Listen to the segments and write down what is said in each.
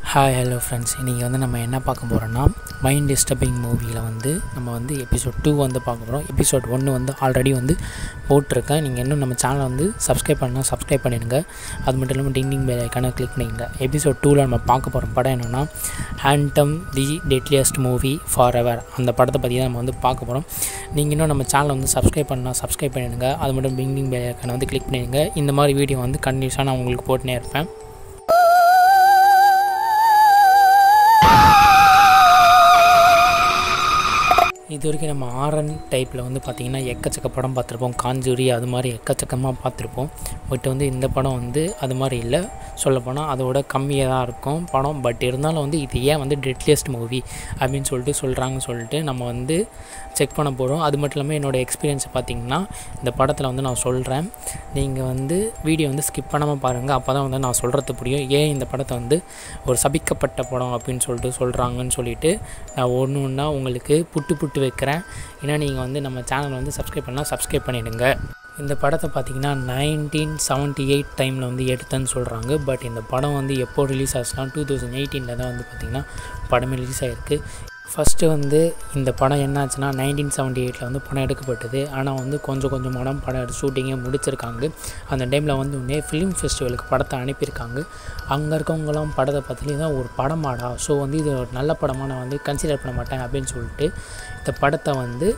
hi hello friends இன்றைக்கி வந்து நம்ம என்ன பார்க்க போகிறோன்னா மைண்ட் டிஸ்டர்பிங் மூவியில் வந்து நம்ம வந்து எபிசோட் டூ வந்து பார்க்க போகிறோம் எபிசோட் ஒன்று வந்து ஆல்ரெடி வந்து போட்டிருக்கேன் நீங்கள் இன்னும் நம்ம சேனலை வந்து சப்ஸ்கிரைப் பண்ணால் சப்ஸ்கிரைப் பண்ணிடுங்க அது மட்டும் இல்லாமல் டிங்கிங் பெல் ஐக்கான கிளிக் பண்ணிடுங்க எபிசோட் டூவில் நம்ம பார்க்க போகிற படம் என்னென்னா ஹேண்டம் the deadliest movie for ever அந்த படத்தை பற்றி தான் நம்ம வந்து பார்க்க போகிறோம் நீங்கள் இன்னும் நம்ம சேனலை வந்து சப்ஸ்கிரைப் பண்ணால் சப்ஸ்கிரைப் பண்ணிடுங்க அது மட்டும் டிங்கிங் பெல் ஐக்கான வந்து கிளிக் பண்ணிடுங்க இந்த மாதிரி வீடியோ வந்து கண்டினியூஸாக நான் உங்களுக்கு போட்டுனே இருப்பேன் இது வரைக்கும் நம்ம ஆரன் டைப்பில் வந்து பார்த்திங்கன்னா எக்கச்சக்க படம் பார்த்துருப்போம் காஞ்சூரி அது மாதிரி எக்கச்சக்கமாக பார்த்துருப்போம் பட் வந்து இந்த படம் வந்து அது மாதிரி இல்லை சொல்லப்போனால் அதோட கம்மியாக தான் இருக்கும் படம் பட் இருந்தாலும் வந்து இது ஏன் வந்து டெட்லியஸ்ட் மூவி அப்படின்னு சொல்லிட்டு சொல்கிறாங்கன்னு சொல்லிட்டு நம்ம வந்து செக் பண்ண போகிறோம் அது மட்டும் இல்லாமல் என்னோடய எக்ஸ்பீரியன்ஸை பார்த்திங்கன்னா இந்த படத்தில் வந்து நான் சொல்கிறேன் நீங்கள் வந்து வீடியோ வந்து ஸ்கிப் பண்ணாமல் பாருங்கள் அப்போ தான் வந்து நான் சொல்கிறது புரியும் ஏன் இந்த படத்தை வந்து ஒரு சபிக்கப்பட்ட படம் அப்படின்னு சொல்லிட்டு சொல்கிறாங்கன்னு சொல்லிட்டு நான் ஒன்று ஒன்றா உங்களுக்கு புட்டு புட்டு வைக்கிறேன் ஏன்னா நீங்கள் வந்து நம்ம சேனல் வந்து சப்ஸ்கிரைப் பண்ணால் சப்ஸ்கிரைப் பண்ணிவிடுங்க இந்த படத்தை பார்த்திங்கன்னா நைன்டீன் செவன்ட்டி எயிட் டைமில் வந்து எடுத்தேன்னு சொல்கிறாங்க பட் இந்த படம் வந்து எப்போ ரிலீஸ் ஆச்சுன்னா டூ தௌசண்ட் எயிட்டீனில் தான் வந்து பார்த்திங்கன்னா படமே ரிலீஸ் ஆகிருக்கு ஃபஸ்ட்டு வந்து இந்த படம் என்னாச்சுன்னா நைன்டீன் செவன்ட்டி எயிட்டில் வந்து படம் எடுக்கப்பட்டது ஆனால் வந்து கொஞ்சம் கொஞ்சம் படம் படம் எடுத்து ஷூட்டிங்கே முடிச்சிருக்காங்க அந்த டைமில் வந்து உடனே ஃபிலிம் ஃபெஸ்டிவலுக்கு படத்தை அனுப்பியிருக்காங்க அங்கே இருக்கவங்களாம் படத்தை பார்த்துட்டு தான் ஒரு படமாடா ஸோ வந்து இது ஒரு நல்ல படமாக நான் வந்து கன்சிடர் பண்ண மாட்டேன் அப்படின்னு சொல்லிட்டு இந்த படத்தை வந்து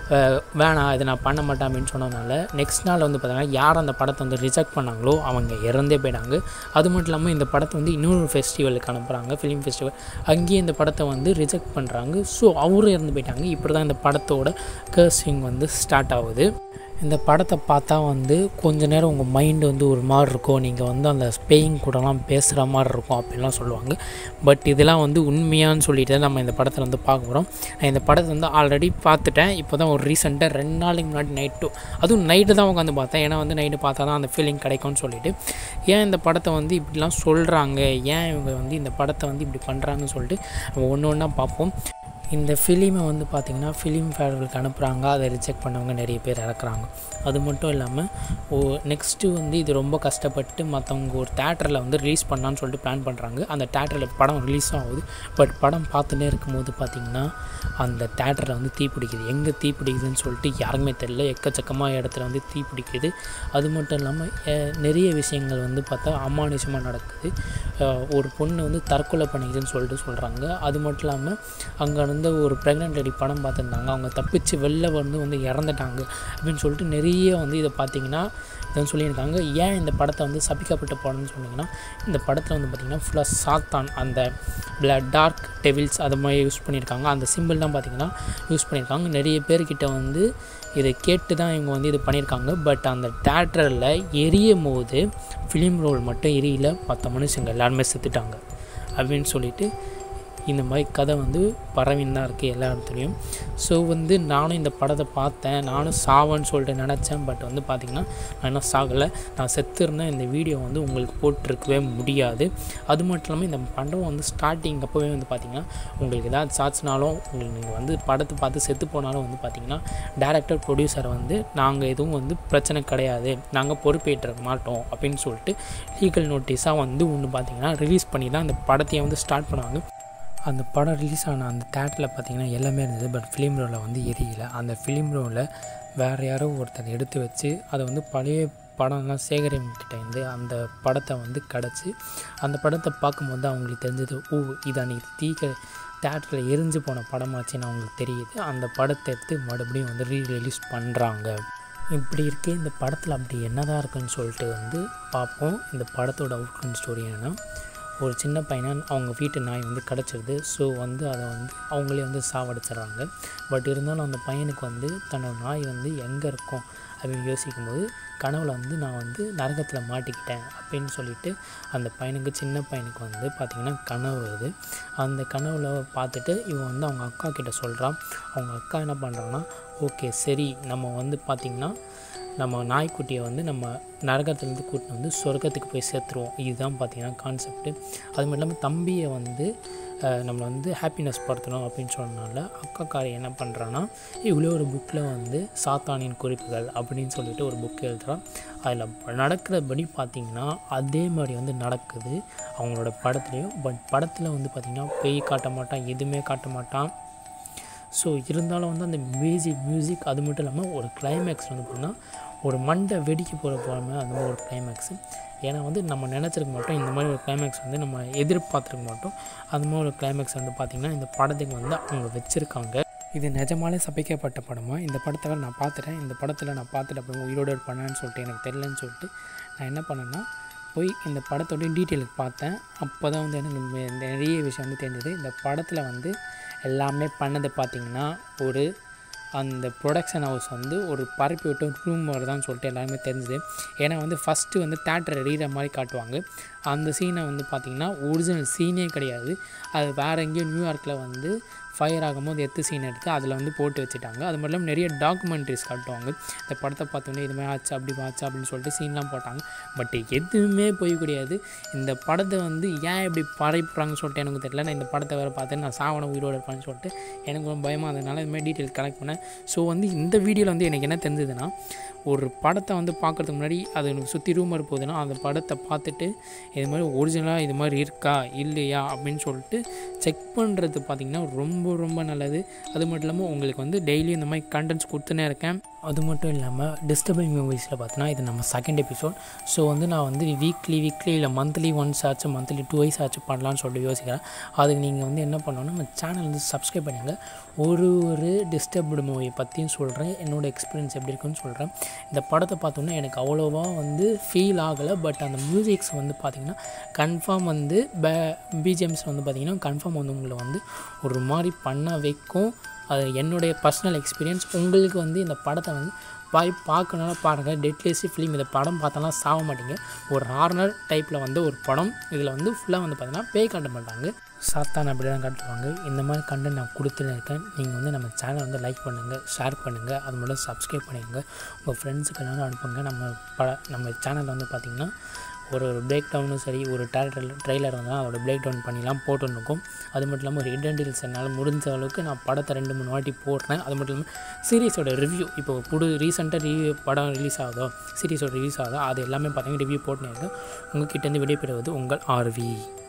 வேணாம் இதை நான் பண்ண மாட்டேன் அப்படின்னு சொன்னதுனால நெக்ஸ்ட் நாள் வந்து பார்த்தீங்கன்னா யார் அந்த படத்தை வந்து ரிஜெக்ட் பண்ணாங்களோ அவங்க இறந்தே போயிட்டாங்க அது மட்டும் இல்லாமல் இந்த படத்தை வந்து இன்னொரு ஃபெஸ்டிவலுக்கு அனுப்புகிறாங்க ஃபிலிம் ஃபெஸ்டிவல் அங்கேயே இந்த படத்தை வந்து ரிஜெக்ட் பண்ணுறாங்க ஸோ அவரும் இறந்து போயிட்டாங்க இப்படி தான் இந்த படத்தோட கர்சிங் வந்து ஸ்டார்ட் ஆகுது இந்த படத்தை பார்த்தா வந்து கொஞ்ச நேரம் உங்கள் மைண்டு வந்து ஒரு மாதிரி இருக்கும் நீங்கள் வந்து அந்த ஸ்பெயின் கூடலாம் பேசுகிற மாதிரி இருக்கும் அப்படிலாம் சொல்லுவாங்க பட் இதெல்லாம் வந்து உண்மையான்னு சொல்லிட்டு தான் நம்ம இந்த படத்தில் வந்து பார்க்க போகிறோம் நான் இந்த படத்தை வந்து ஆல்ரெடி பார்த்துட்டேன் இப்போ தான் ஒரு ரீசெண்டாக ரெண்டு நாளைக்கு முன்னாடி நைட்டு அதுவும் நைட்டு தான் உட்காந்து பார்த்தேன் ஏன்னா வந்து நைட்டு பார்த்தா தான் அந்த ஃபீலிங் கிடைக்கும்னு சொல்லிட்டு ஏன் இந்த படத்தை வந்து இப்படிலாம் சொல்கிறாங்க ஏன் இவங்க வந்து இந்த படத்தை வந்து இப்படி பண்ணுறாங்கன்னு சொல்லிட்டு நம்ம ஒன்று ஒன்றா பார்ப்போம் இந்த ஃபிலிமை வந்து பார்த்திங்கன்னா ஃபிலிம் ஃபேவர்களுக்கு அனுப்புகிறாங்க அதை ரிஜெக்ட் பண்ணவங்க நிறைய பேர் இறக்குறாங்க அது மட்டும் இல்லாமல் ஓ நெக்ஸ்ட்டு வந்து இது ரொம்ப கஷ்டப்பட்டு மற்றவங்க ஒரு தேட்டரில் வந்து ரிலீஸ் பண்ணலான்னு சொல்லிட்டு பிளான் பண்ணுறாங்க அந்த தேட்டரில் படம் ரிலீஸும் ஆகுது பட் படம் பார்த்துட்டே இருக்கும்போது பார்த்திங்கன்னா அந்த தேட்டரில் வந்து தீ பிடிக்குது எங்கே தீ பிடிக்குதுன்னு சொல்லிட்டு யாருக்குமே தெரியல எக்கச்சக்கமாக இடத்துல வந்து தீ பிடிக்குது அது மட்டும் இல்லாமல் நிறைய விஷயங்கள் வந்து பார்த்தா அமானுஷமாக நடக்குது ஒரு பொண்ணு வந்து தற்கொலை பண்ணிக்குதுன்னு சொல்லிட்டு சொல்கிறாங்க அது மட்டும் இல்லாமல் அங்கே வந்து ஒரு ப்ரெக்னென்ட் லேடி படம் பார்த்துருந்தாங்க அவங்க தப்பிச்சு வெளில வந்து வந்து இறந்துட்டாங்க அப்படின்னு சொல்லிட்டு நிறைய வந்து இதை பார்த்தீங்கன்னா இதை சொல்லியிருக்காங்க ஏன் இந்த படத்தை வந்து சபிக்கப்பட்ட படம்னு சொன்னிங்கன்னா இந்த படத்தில் வந்து பார்த்திங்கன்னா ஃபுல்லாக சாத்தான் அந்த பிளட் டார்க் டெவில்ஸ் அது மாதிரி யூஸ் பண்ணியிருக்காங்க அந்த சிம்பிள்லாம் பார்த்திங்கன்னா யூஸ் பண்ணியிருக்காங்க நிறைய பேர்கிட்ட வந்து இதை கேட்டு தான் இவங்க வந்து இது பண்ணியிருக்காங்க பட் அந்த தேட்டரில் எரியும் போது ஃபிலிம் ரோல் மட்டும் எரியல மற்ற மனுஷங்க எல்லாருமே செத்துட்டாங்க அப்படின்னு சொல்லிட்டு இந்த மாதிரி கதை வந்து பரவின்னு தான் இருக்குது எல்லா இடத்துலையும் ஸோ வந்து நானும் இந்த படத்தை பார்த்தேன் நானும் சாவன்னு சொல்லிட்டு நினச்சேன் பட் வந்து பார்த்திங்கன்னா நான் இன்னும் சாகலை நான் செத்துருந்தேன் இந்த வீடியோ வந்து உங்களுக்கு போட்டிருக்கவே முடியாது அது மட்டும் இல்லாமல் இந்த படம் வந்து ஸ்டார்டிங் அப்போவே வந்து பார்த்திங்கன்னா உங்களுக்கு ஏதாவது சாட்சினாலும் உங்களுக்கு நீங்கள் வந்து படத்தை பார்த்து செத்து போனாலும் வந்து பார்த்திங்கன்னா டேரக்டர் ப்ரொடியூசர் வந்து நாங்கள் எதுவும் வந்து பிரச்சனை கிடையாது நாங்கள் பொறுப்பேற்ற மாட்டோம் அப்படின்னு சொல்லிட்டு லீகல் நோட்டீஸாக வந்து ஒன்று பார்த்திங்கன்னா ரிலீஸ் பண்ணி தான் இந்த படத்தையே வந்து ஸ்டார்ட் பண்ணுவாங்க அந்த படம் ரிலீஸ் ஆன அந்த தேட்டரில் பார்த்திங்கன்னா எல்லாமே இருந்தது பட் ஃபிலிம் ரோலில் வந்து எரியல அந்த ஃபிலிம் ரோலில் வேறு யாரோ ஒருத்தர் எடுத்து வச்சு அதை வந்து பழைய படம்லாம் சேகரிக்கிட்ட இருந்து அந்த படத்தை வந்து கிடச்சி அந்த படத்தை பார்க்கும்போது அவங்களுக்கு தெரிஞ்சது ஓ இது அன்றைக்கி தீக்க தேட்டரில் எரிஞ்சு போன படமாச்சுன்னு அவங்களுக்கு தெரியுது அந்த படத்தை எடுத்து மறுபடியும் வந்து ரீ ரிலீஸ் பண்ணுறாங்க இப்படி இருக்கே இந்த படத்தில் அப்படி என்னதான் இருக்குன்னு சொல்லிட்டு வந்து பார்ப்போம் இந்த படத்தோட அவுட்கம் ஸ்டோரி என்னென்னா ஒரு சின்ன பையனை அவங்க வீட்டு நாய் வந்து கிடச்சிருது ஸோ வந்து அதை வந்து அவங்களே வந்து சாவடிச்சிட்றாங்க பட் இருந்தாலும் அந்த பையனுக்கு வந்து தன்னோட நாய் வந்து எங்கே இருக்கும் அப்படின்னு யோசிக்கும்போது கனவில் வந்து நான் வந்து நரகத்தில் மாட்டிக்கிட்டேன் அப்படின்னு சொல்லிட்டு அந்த பையனுக்கு சின்ன பையனுக்கு வந்து பார்த்திங்கன்னா கனவு வருது அந்த கனவில் பார்த்துட்டு இவன் வந்து அவங்க அக்கா கிட்ட சொல்கிறான் அவங்க அக்கா என்ன பண்ணுறாங்கன்னா ஓகே சரி நம்ம வந்து பார்த்திங்கன்னா நம்ம நாய்க்குட்டியை வந்து நம்ம நரகத்துலேருந்து கூட்டின்னு வந்து சொர்க்கத்துக்கு போய் சேர்த்துருவோம் இதுதான் பார்த்திங்கன்னா கான்செப்ட்டு அது மட்டும் இல்லாமல் தம்பியை வந்து அஹ், நம்மளை வந்து ஹாப்பினஸ் படுத்தணும் அப்படின்னு சொன்னனால அக்காக்காரி என்ன பண்ணுறான்னா இவ்வளோ ஒரு புக்கில் வந்து சாத்தானின் குறிப்புகள் அப்படின்னு சொல்லிட்டு ஒரு புக் எழுதுகிறான் அதில் நடக்கிறபடி பார்த்திங்கன்னா அதே மாதிரி வந்து நடக்குது அவங்களோட படத்துலேயும் பட் படத்தில் வந்து பார்த்திங்கன்னா பேய் காட்ட மாட்டான் எதுவுமே காட்ட மாட்டான் ஸோ இருந்தாலும் வந்து அந்த மியூசிக் மியூசிக் அது மட்டும் இல்லாமல் ஒரு கிளைமேக்ஸ் வந்து பார்த்தீங்கன்னா ஒரு மண்டை வெடிக்க போகிற போகாம அந்த மாதிரி ஒரு கிளைமேக்ஸு ஏன்னா வந்து நம்ம நினச்சிருக்க மாட்டோம் இந்த மாதிரி ஒரு கிளைமேக்ஸ் வந்து நம்ம எதிர்பார்த்துருக்க மாட்டோம் அந்த மாதிரி ஒரு கிளைமேக்ஸ் வந்து பார்த்திங்கன்னா இந்த படத்துக்கு வந்து அவங்க வச்சுருக்காங்க இது நிஜமாலே சபிக்கப்பட்ட படமாக இந்த படத்தை நான் பார்த்துட்டேன் இந்த படத்தில் நான் பார்த்துட்டு அப்புறம் உயிரோடு இருப்பானான்னு சொல்லிட்டு எனக்கு தெரிலன்னு சொல்லிட்டு நான் என்ன பண்ணேன்னா போய் இந்த படத்தோட டீட்டெயிலுக்கு பார்த்தேன் அப்போ தான் வந்து எனக்கு மெ- நிறைய விஷயம் வந்து தெரிஞ்சது இந்த படத்தில் வந்து எல்லாமே பண்ணது பார்த்திங்கன்னா ஒரு அந்த ப்ரொடக்ஷன் ஹவுஸ் வந்து ஒரு பரப்பி விட்டு ரூம் வருதான்னு சொல்லிட்டு எல்லாருமே தெரிஞ்சுது ஏன்னா வந்து ஃபஸ்ட்டு வந்து தேட்டரை எறிகிற மாதிரி காட்டுவாங்க அந்த சீனை வந்து பார்த்திங்கன்னா ஒரிஜினல் சீனே கிடையாது அது வேறு எங்கேயோ நியூயார்க்கில் வந்து ஃபயர் ஆகும்போது எத்து சீன் எடுத்து அதில் வந்து போட்டு வச்சுட்டாங்க அது மட்டும் இல்லாமல் நிறைய டாக்குமெண்ட்ரிஸ் காட்டுவாங்க இந்த படத்தை பார்த்தோன்னே இது மாதிரி ஆச்சு அப்படி ஆச்சு அப்படின்னு சொல்லிட்டு சீன்லாம் போட்டாங்க பட் எதுவுமே போய் கிடையாது இந்த படத்தை வந்து ஏன் இப்படி படைப்புறாங்கன்னு சொல்லிட்டு எனக்கு தெரியல நான் இந்த படத்தை வேறு பார்த்தேன் நான் சாவன உயிரோடு இருப்பேன்னு சொல்லிட்டு எனக்கு ரொம்ப பயமாக இருந்ததுனால இது மாதிரி டீட்டெயில் கலெக்ட் பண்ணேன் ஸோ வந்து இந்த வீடியோவில் வந்து எனக்கு என்ன தெரிஞ்சதுன்னா ஒரு படத்தை வந்து பார்க்குறதுக்கு முன்னாடி அது எனக்கு சுற்றி ரூமர் போகுதுன்னா அந்த படத்தை பார்த்துட்டு இது மாதிரி ஒரிஜினலாக இது மாதிரி இருக்கா இல்லையா அப்படின்னு சொல்லிட்டு செக் பண்ணுறது பார்த்திங்கன்னா ரொம்ப ரொம்ப நல்லது அது மட்டும் இல்லாமல் உங்களுக்கு வந்து டெய்லி இந்த மாதிரி கண்டென்ட்ஸ் கொடுத்துனே இருக்கேன் அது மட்டும் இல்லாமல் டிஸ்டர்பிங் மூவிஸில் பார்த்தீங்கன்னா இது நம்ம செகண்ட் எபிசோட் ஸோ வந்து நான் வந்து வீக்லி வீக்லி இல்லை மந்த்லி ஒன்ஸ் ஆச்சு மந்த்லி டூ வைஸ் ஆச்சு பண்ணலான்னு சொல்லிட்டு யோசிக்கிறேன் அதுக்கு நீங்கள் வந்து என்ன பண்ணணும்னா நம்ம சேனல் வந்து சப்ஸ்கிரைப் பண்ணுங்க ஒரு ஒரு டிஸ்டர்ப்டு மூவியை பற்றியும் சொல்கிறேன் என்னோடய எக்ஸ்பீரியன்ஸ் எப்படி இருக்குன்னு சொல்கிறேன் இந்த படத்தை பார்த்தோன்னா எனக்கு அவ்வளோவா வந்து ஃபீல் ஆகலை பட் அந்த மியூசிக்ஸ் வந்து பார்த்திங்கன்னா கன்ஃபார்ம் வந்து பே பிஜிஎம்ஸ் வந்து பார்த்திங்கன்னா கன்ஃபார்ம் வந்து உங்களை வந்து ஒரு மாதிரி பண்ண வைக்கும் அது என்னுடைய பர்சனல் எக்ஸ்பீரியன்ஸ் உங்களுக்கு வந்து இந்த படத்தை வந்து பாய் பார்க்கணும்னா பாருங்கள் டெட்லேசி ஃபிலிம் இந்த படம் பார்த்தாலாம் சாக மாட்டீங்க ஒரு ஹார்னர் டைப்பில் வந்து ஒரு படம் இதில் வந்து ஃபுல்லாக வந்து பார்த்தீங்கன்னா பேய் காட்ட மாட்டாங்க சாத்தான் அப்படி தான் காட்டுவாங்க இந்த மாதிரி கண்டென்ட் நான் கொடுத்துட்டு இருக்கேன் நீங்கள் வந்து நம்ம சேனலை வந்து லைக் பண்ணுங்கள் ஷேர் பண்ணுங்கள் அது மட்டும் சப்ஸ்கிரைப் பண்ணிடுங்க உங்கள் ஃப்ரெண்ட்ஸுக்கு எல்லாரும் அனுப்புங்க நம்ம ப நம்ம சேனலில் வந்து பார்த்திங்கன்னா ஒரு ஒரு பிரேக் டவுனும் சரி ஒரு டேரக்டர் ட்ரெய்லர் வந்தால் அதோட பிரேக் டவுன் பண்ணிலாம் போட்டுருக்கும் அது மட்டும் இல்லாமல் ஒரு ஹிடன் டீல்ஸ் என்னால் முடிஞ்ச அளவுக்கு நான் படத்தை ரெண்டு மூணு வாட்டி போடுறேன் அது மட்டும் இல்லாமல் சீரிஸோட ரிவ்யூ இப்போ புது ரீசெண்டாக ரிவ்யூ படம் ரிலீஸ் ஆகுதோ சீரிஸோட ரிலீஸ் ஆகுதோ அது எல்லாமே பார்த்தீங்கன்னா ரிவ்யூ போட்டுனே இருக்கேன் உங்ககிட்டேருந்து விடைபெறுவது உங்கள் ஆர்வி